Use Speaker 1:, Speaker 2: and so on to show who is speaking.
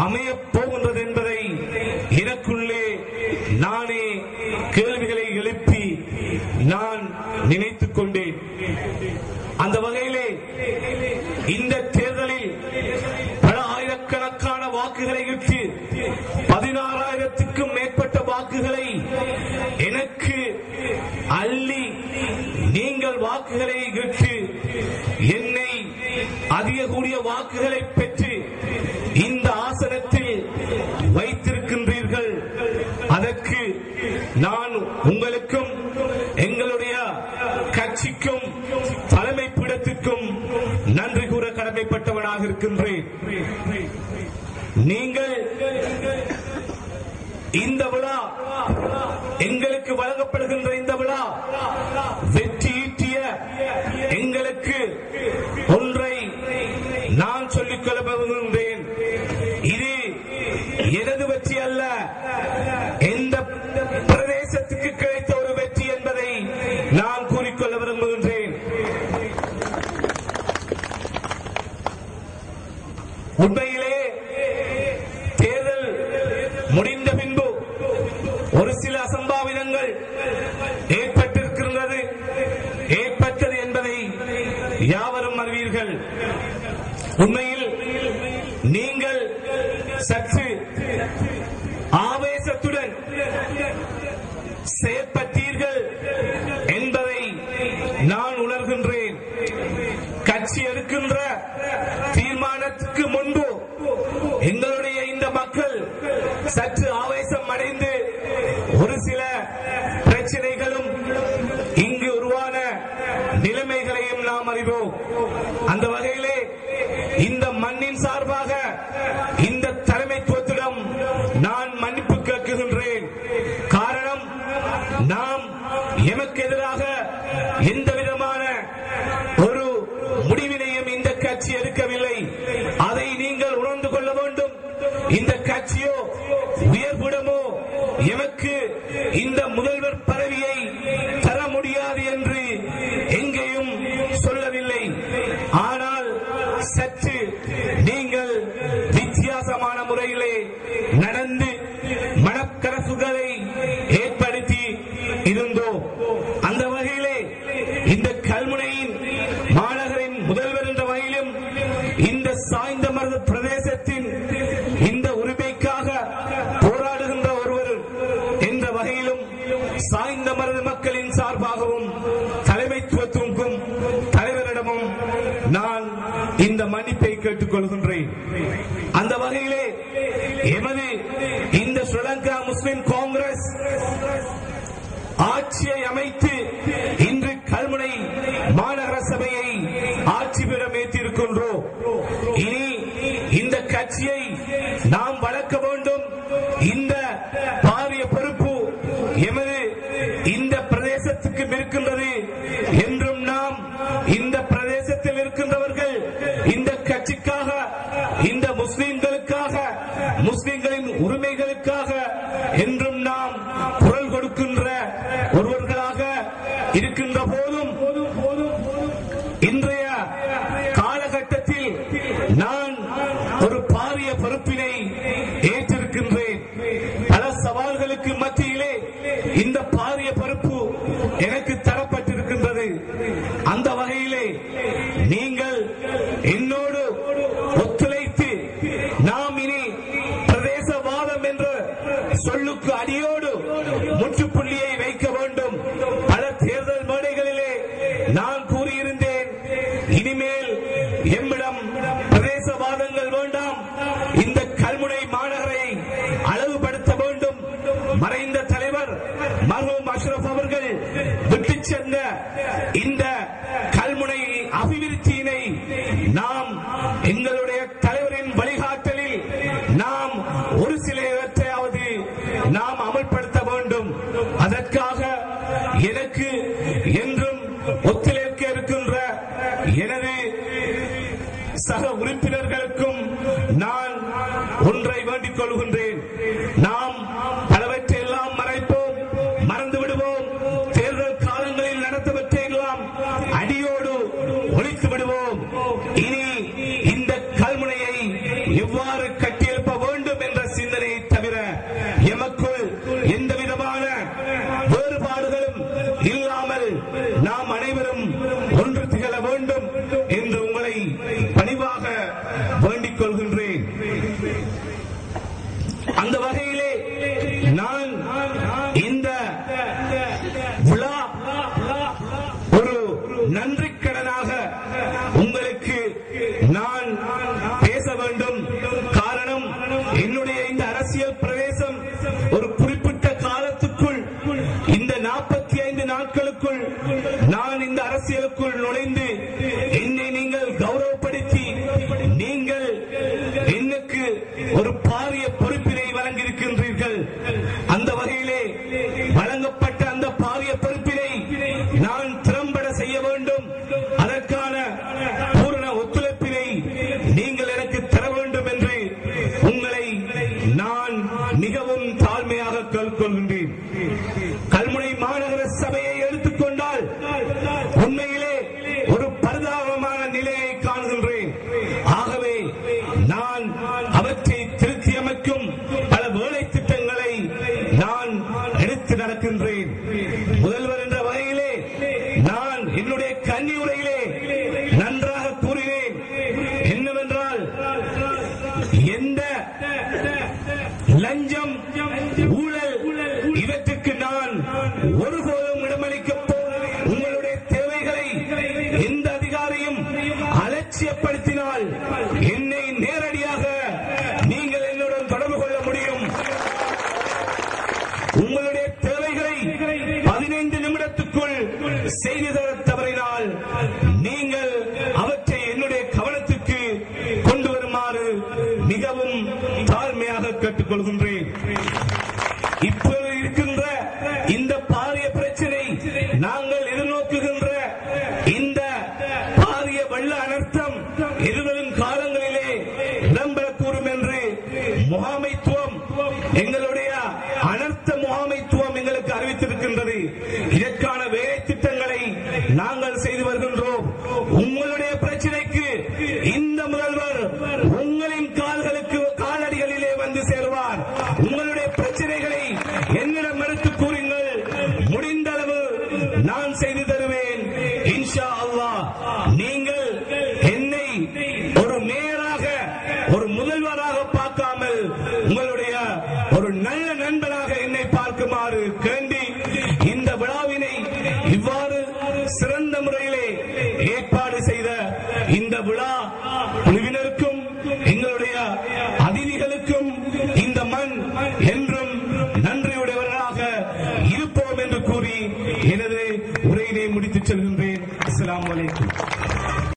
Speaker 1: அமையப் போகின்றது என்பதை எனக்குள்ளே நானே கேள்விகளை எழுப்பி நான் நினைத்துக் கொண்டேன் அந்த வகையிலே இந்த தேர்தலில் பல ஆயிரக்கணக்கான வாக்குகளை விட்டு பதினாறாயிரத்துக்கும் மேற்பட்ட வாக்குகளை எனக்கு அள்ளி நீங்கள் வாக்குகளை விட்டு என்னை அதிக கூடிய வாக்குகளை பெற்று இந்த ஆசனத்தில் வைத்திருக்கின்றீர்கள் அதற்கு நான் உங்களுக்கும் எங்களுடைய கட்சிக்கும் தலைமை பீடத்திற்கும் நன்றி கூற கடமைப்பட்டவனாக இருக்கின்றேன் நீங்கள் இந்த விழா எங்களுக்கு வழங்கப்படுகின்ற இந்த விழா வெற்றி ஈட்டிய எங்களுக்கு ஒன்றை நான் சொல்லிக் கொள்ள விரும்புகின்றேன் இது எனது வெற்றி அல்ல எந்த பிரதேசத்துக்கு கிடைத்த ஒரு வெற்றி என்பதை நான் கூறிக்கொள்ள விரும்புகின்றேன் உண்மையிலே தேர்தல் முடிந்த பின்பு ஒரு சில அசம்பாவிதங்கள் ஏற்பட்டிருக்கின்றது ஏற்பட்டது என்பதை யாவரும் அறிவீர்கள் உண்மையில் நீங்கள் சற்று ஆவேசத்துடன் செயற்பட்டீர்கள் என்பதை நான் உணர்கின்றேன் கட்சி எடுக்கின்ற தீர்மானத்துக்கு முன்பு எங்களுடைய இந்த மக்கள் சற்று ஆவேசம் அடைந்து ஒரு சில பிரச்சனைகளும் இங்கு உருவான நிலைமைகளையும் நாம் அறிவோம் அந்த வகையிலே இந்த மண்ணின் சார்பாக இந்த தலைமைத்துவத்திடம் நான் மன்னிப்பு கேட்குகின்றேன் காரணம் நாம் எமக்கு எதிராக எந்த விதமான ஒரு முடிவினையும் இந்த கட்சி எடுக்கவில்லை அதை நீங்கள் உணர்ந்து கொள்ள வேண்டும் இந்த கட்சியோ உயர்புடமோ எமக்கு இந்த முதல்வர் பதவியை தர முடியாது என்று எங்கேயும் சொல்லவில்லை ஆனால் சற்று நீங்கள் வித்தியாசமான முறையிலே நடந்து மனக்கரசுகளை ஏற்படுத்தி இருந்தோம் அந்த வகையிலே இந்த கல்முனையின் மாநகரின் முதல்வர் என்ற வகையிலும் இந்த சாய்ந்த மருது பிரதேசத்தின் இந்த உரிமைக்காக போராடுகின்ற ஒருவர் என்ற வகையிலும் சாய்ந்த மருது மக்களின் சார்பாகவும் தலைமைத்துவத்திற்கும் தலைவரிடமும் நான் இந்த மன்னிப்பை கேட்டுக் கொள்கின்றேன் அந்த வகையிலே எமது இந்த ஸ்ரீலங்கா முஸ்லிம் காங்கிரஸ் ஆட்சியை அமைத்து இன்று கல்முனை மாநகர சபையை ஆட்சி பீடம் ஏற்றிருக்கின்றோம் இனி இந்த கட்சியை நாம் வளர்க்க வேண்டும் இந்த பாரிய பொறுப்பு எமது இந்த பிரதேசத்துக்கு இருக்கின்றது என்றும் நாம் இந்த பிரதேசத்தில் இருக்கின்றவர்கள் இந்த கட்சிக்காக இந்த முஸ்லிம்களுக்காக முஸ்லிம்களின் உரிமைகளுக்காக என்றும் நாம் குரல் கொடுக்கின்ற ஒருவர்களாக இருக்கின்ற போதும் இன்றைய காலகட்டத்தில் நான் ஒரு பாரிய பொறுப்பினை ஏற்றிருக்கின்றேன் பல சவால்களுக்கு மத்தியிலே இந்த பாரிய பொறுப்பு எனக்கு தரப்பட்டிருக்கின்றது அந்த வகையிலே நீங்கள் என்னோடு ஒத்துழைத்து நாம் இனி பிரதேசவாதம் என்ற சொல்லுக்கு அடியோடு முற்றுப்புள்ளியை வைக்க வேண்டும் பல தேர்தல் மேடைகளிலே நான் கூறியிருந்தேன் இனிமேல் எம்மிடம் பிரதேசவாதங்கள் வேண்டாம் இந்த கல்முனை மாநகரை அளவுபடுத்த வேண்டும் மறைந்த தலைவர் மர்ஹூம் அஷ்ரப் அவர்கள் விட்டுச் சென்ற இந்த கல்முனை அபிவிருத்தியினை நாம் எங்களுடைய தலைவரின் வழிகாட்டலில் நாம் ஒரு சிலவற்றையாவது நாம் அமல்படுத்த வேண்டும் அதற்காக எனக்கு என்றும் ஒத்துழைக்க இருக்கின்ற எனது சக உறுப்பினர்களுக்கும் நான் ஒன்றை வேண்டிக் கொள்கின்றேன் நாம் பலவற்றை எல்லாம் மறைப்போம் மறந்து விடுவோம் தேர்தல் காலங்களில் நடத்தவற்றை எல்லாம் அடியோடு ஒழித்து விடுவோம் இனி இந்த கல்முனையை எவ்வாறு கட்டியெழுப்ப வேண்டும் ஒரு பாரிய பொறுப்பினை வழங்கியிருக்கின்றீர்கள் அந்த வகையிலே வழங்கப்பட்ட அந்த பாரிய பொறுப்பினை நான் திறம்பட செய்ய வேண்டும் அதற்கான பூரண ஒத்துழைப்பினை நீங்கள் எனக்கு தர வேண்டும் என்று உங்களை நான் மிகவும் தாழ்மையாக கேட்டுக்கொள்கின்றேன் கல்முனை மாநகர சபையை எடுத்துக்கொண்டால் உண்மையிலே ஒரு பரிதாபமான நிலையை காண்கின்றேன் ஆகவே நான் அவற்றை திருத்தி அமைக்கும் பல வேலை திட்டங்களை நான் எடுத்து நடக்கின்றேன் முதல்வர் என்ற வகையிலே நான் என்னுடைய கன்னி உரையிலே நன்றாக கூறினேன் என்னவென்றால் எந்த லஞ்சம் ஊழல் இவற்றுக்கு நான் ஒருபோதும் இடமளிக்கப் போவதில்லை. உங்களுடைய தேவைகளை எந்த அதிகாரியும் அலட்சியப்படுத்தினால் என்னை நேரடியாக நீங்கள் என்னுடன் தொடர்பு கொள்ள முடியும் உங்களுடைய தேவைகளை பதினைந்து நிமிடத்துக்குள் செய்து தர தவறினால் நீங்கள் அவற்றை என்னுடைய கவனத்துக்கு கொண்டு வருமாறு மிகவும் தாழ்மையாக கேட்டுக்கொள்கின்றேன் இப்போது இருக்கின்ற இந்த பாரிய பிரச்சனை நாங்கள் எதிர்நோக்குகின்ற இந்த பாரிய வெள்ள அனர்த்தம் எதிர்வரும் காலங்களிலே இடம்பெறக்கூடும் என்று முகாமைத்துவம் எங்களுடைய அனர்த்த முகாமைத்துவம் எங்களுக்கு அறிவித்திருக்கின்றது இதற்கான வேலை திட்டங்களை நாங்கள் செய்து வருகின்றோம் உங்களுடைய பிரச்சனைக்கு இந்த முதல்வர் உங்களின் கால்களுக்கு காலடிகளிலே வந்து சேருவார் உங்களுடைய பிரச்சனைகளை என்னிடம் எடுத்து கூறுங்கள் முடிந்த அளவு நான் செய்து தருவேன் இன்ஷா அல்லாஹ் நீங்கள் என்னை ஒரு மேயராக ஒரு முதல்வராக பார்க்காமல் உங்களுடைய ஒரு நல்ல நண்பனாக என்னை பார்க்குமாறு கேண்டி இந்த விழாவினை இவ்வாறு சிறந்த முறையிலே ஏற்பாடு செய்த இந்த விழா குழுவினருக்கும் எங்களுடைய அதிதிகளுக்கும் இந்த மண் என்றும் நன்றியுடையவர்களாக இருப்போம் என்று கூறி எனது உரையினை முடித்துச் செல்கின்றேன் அஸ்ஸலாமு அலைக்கும்